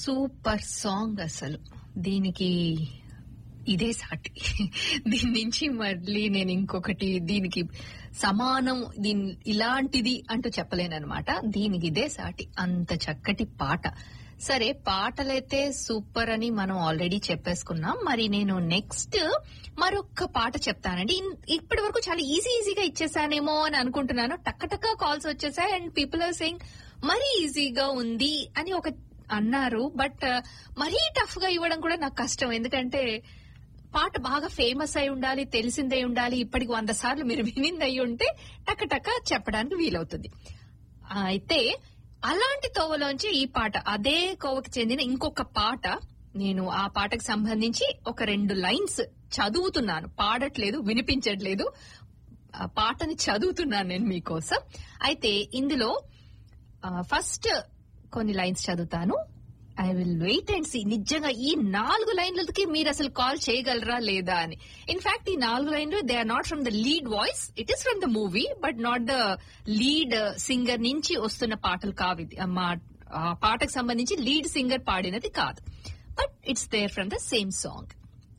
Super song అసలు దీనికి ఇదే సాటి దీని నుంచి మళ్ళీ నేను ఇంకొకటి దీనికి సమానం దీని ఇలాంటిది అంటూ చెప్పలేనమాట దీనికి ఇదే సాటి అంత చక్కటి పాట సరే పాటలైతే సూపర్ అని మనం ఆల్రెడీ చెప్పేసుకున్నాం మరి నేను నెక్స్ట్ మరొక పాట చెప్తానండి ఇన్- ఇప్పటి వరకు చాలా ఈజీ ఈజీగా ఇచ్చేసానేమో అని అనుకుంటున్నాను టక్క టక్క కాల్స్ వచ్చేసాయి అండ్ పీపుల్ ఆర్ సెయింగ్ మరీ ఈజీగా ఉంది అని ఒక అన్నారు బట్ మరీ టఫ్ గా ఇవ్వడం కూడా నాకు కష్టం ఎందుకంటే పాట బాగా ఫేమస్ అయి ఉండాలి తెలిసిందై ఉండాలి ఇప్పటికి వంద సార్లు మీరు వినింది అయి ఉంటే టక్క టక్క చెప్పడానికి వీలవుతుంది అయితే అలాంటి తోవలోంచి ఈ పాట అదే కోవకి చెందిన ఇంకొక పాట నేను ఆ పాటకు సంబంధించి ఒక రెండు లైన్స్ చదువుతున్నాను పాడట్లేదు వినిపించట్లేదు ఆ పాటని చదువుతున్నాను నేను మీకోసం అయితే ఇందులో ఫస్ట్ కొన్ని లైన్స్ చదువుతాను I will wait and see నిజంగా ఈ నాలుగు లైన్లకి మీరు అసలు కాల్ చేయగలరా లేదా అని ఇన్ఫాక్ట్ ఈ నాలుగు లైన్లు they are not from the lead voice it is from the movie but not the lead singer నుంచి వస్తున్న పాటలు కావు ఇది. ఆ మా- ఆ పాటకు సంబంధించి లీడ్ సింగర్ పాడినది కాదు but it's there from the same song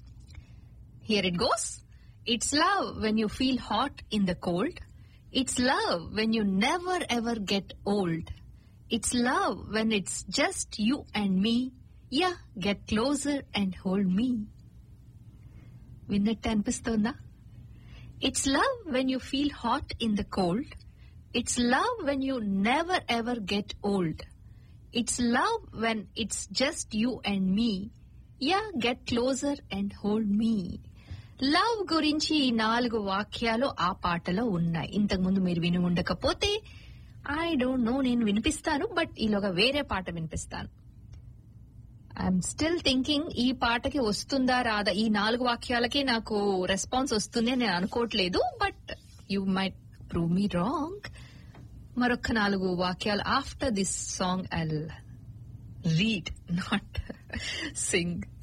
Here it goes. It's love when you feel hot in the cold. It's love when you never ever get old. It's love when it's just you and me. Yeah, get closer and hold me. విన్నట్టు అనిపిస్తోందా it's love when you feel hot in the cold it's love when you never ever get old it's love when it's just you and me yeah get closer and hold me love గురించి ఈ నాలుగు వాక్యాలు ఆ పాటలో ఉన్నాయి ఇంతకు ముందు మీరు విని ఉండకపోతే ఐ డోంట్ నో నేను వినిపిస్తాను బట్ ఈలోగా వేరే పాట వినిపిస్తాను ఐఎమ్ స్టిల్ థింకింగ్ ఈ పాటకి వస్తుందా రాదా ఈ నాలుగు వాక్యాలకి నాకు రెస్పాన్స్ వస్తుంది అని నేను అనుకోవట్లేదు but you might prove me wrong మరొక నాలుగు వాక్యాలు after this song I read not Singh